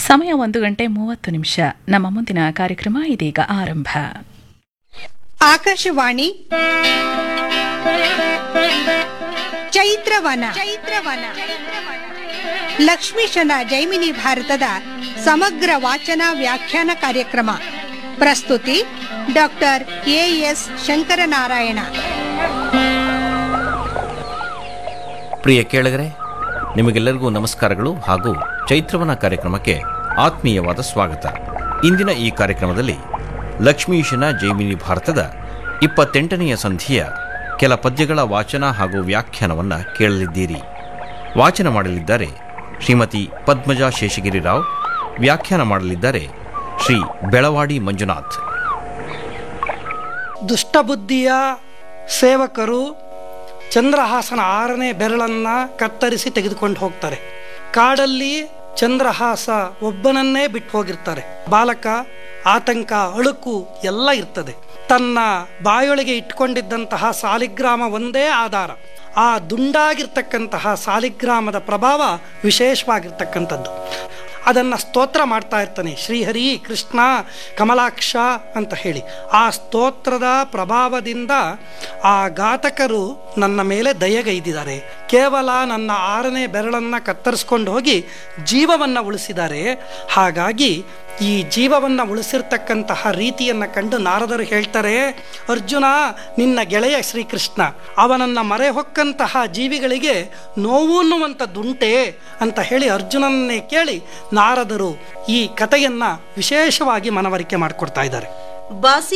ಸಮಯ ಒಂದು ಗಂಟೆ ಮೂವತ್ತು ನಿಮಿಷ ನಮ್ಮ ಮುಂದಿನ ಕಾರ್ಯಕ್ರಮ ಇದೀಗ ಆರಂಭ ಆಕಾಶವಾಣಿ ಚೈತ್ರವನ ಚೈತ್ರವನ ಲಕ್ಷ್ಮೀಶನ ಜೈಮಿನಿ ಭಾರತದ ಸಮಗ್ರ ವಾಚನ ವ್ಯಾಖ್ಯಾನ ಕಾರ್ಯಕ್ರಮ ಪ್ರಸ್ತುತಿ ಡಾಕ್ಟರ್ ಎಎಸ್ ಶಂಕರನಾರಾಯಣ ಪ್ರಿಯ ಕೇಳಗರೆ ನಿಮಗೆಲ್ಲರಿಗೂ ನಮಸ್ಕಾರಗಳು ಹಾಗೂ ಚೈತ್ರವನ ಕಾರ್ಯಕ್ರಮಕ್ಕೆ ಆತ್ಮೀಯವಾದ ಸ್ವಾಗತ ಇಂದಿನ ಈ ಕಾರ್ಯಕ್ರಮದಲ್ಲಿ ಲಕ್ಷ್ಮೀಶನ ಜೈಮಿನಿ ಭಾರತದ ಇಪ್ಪತ್ತೆಂಟನೆಯ ಸಂಧಿಯ ಕೆಲ ಪದ್ಯಗಳ ವಾಚನ ಹಾಗೂ ವ್ಯಾಖ್ಯಾನವನ್ನು ಕೇಳಲಿದ್ದೀರಿ ವಾಚನ ಮಾಡಲಿದ್ದಾರೆ ಶ್ರೀಮತಿ ಪದ್ಮಜಾ ಶೇಷಗಿರಿರಾವ್ ವ್ಯಾಖ್ಯಾನ ಮಾಡಲಿದ್ದಾರೆ ಶ್ರೀ ಬೆಳವಾಡಿ ಮಂಜುನಾಥ್ ದುಷ್ಟಬುದ್ಧಿಯ ಸೇವಕರು ಚಂದ್ರಹಾಸನ ಆರನೇ ಬೆರಳನ್ನ ಕತ್ತರಿಸಿ ತೆಗೆದುಕೊಂಡು ಹೋಗ್ತಾರೆ ಕಾಡಲ್ಲಿ ಚಂದ್ರಹಾಸ ಒಬ್ಬನನ್ನೇ ಬಿಟ್ಟು ಹೋಗಿರ್ತಾರೆ ಬಾಲಕ ಆತಂಕ ಅಳುಕು ಎಲ್ಲ ಇರ್ತದೆ ತನ್ನ ಬಾಯೊಳಗೆ ಇಟ್ಕೊಂಡಿದ್ದಂತಹ ಸಾಲಿಗ್ರಾಮ ಒಂದೇ ಆಧಾರ ಆ ದುಂಡಾಗಿರ್ತಕ್ಕಂತಹ ಸಾಲಿಗ್ರಾಮದ ಪ್ರಭಾವ ವಿಶೇಷವಾಗಿರ್ತಕ್ಕಂಥದ್ದು ಅದನ್ನು ಸ್ತೋತ್ರ ಮಾಡ್ತಾ ಇರ್ತಾನೆ ಶ್ರೀಹರಿ ಕೃಷ್ಣ ಕಮಲಾಕ್ಷ ಅಂತ ಹೇಳಿ ಆ ಸ್ತೋತ್ರದ ಪ್ರಭಾವದಿಂದ ಆ ಘಾತಕರು ನನ್ನ ಮೇಲೆ ದಯಗೈದಿದ್ದಾರೆ ಕೇವಲ ನನ್ನ ಆರನೇ ಬೆರಳನ್ನು ಕತ್ತರಿಸ್ಕೊಂಡು ಹೋಗಿ ಜೀವವನ್ನು ಉಳಿಸಿದ್ದಾರೆ ಹಾಗಾಗಿ ಈ ಜೀವವನ್ನು ಉಳಿಸಿರ್ತಕ್ಕಂತಹ ರೀತಿಯನ್ನು ಕಂಡು ನಾರದರು ಹೇಳ್ತಾರೆ ಅರ್ಜುನ ನಿನ್ನ ಗೆಳೆಯ ಶ್ರೀಕೃಷ್ಣ ಅವನನ್ನ ಮರೆ ಹೊಕ್ಕಂತಹ ಜೀವಿಗಳಿಗೆ ನೋವು ಅನ್ನುವಂಥದ್ದುಂಟೆ ಅಂತ ಹೇಳಿ ಅರ್ಜುನನ್ನೇ ಕೇಳಿ ನಾರದರು ಈ ಕಥೆಯನ್ನ ವಿಶೇಷವಾಗಿ ಮನವರಿಕೆ ಮಾಡಿಕೊಡ್ತಾ ಇದ್ದಾರೆ ಬಾಸಿ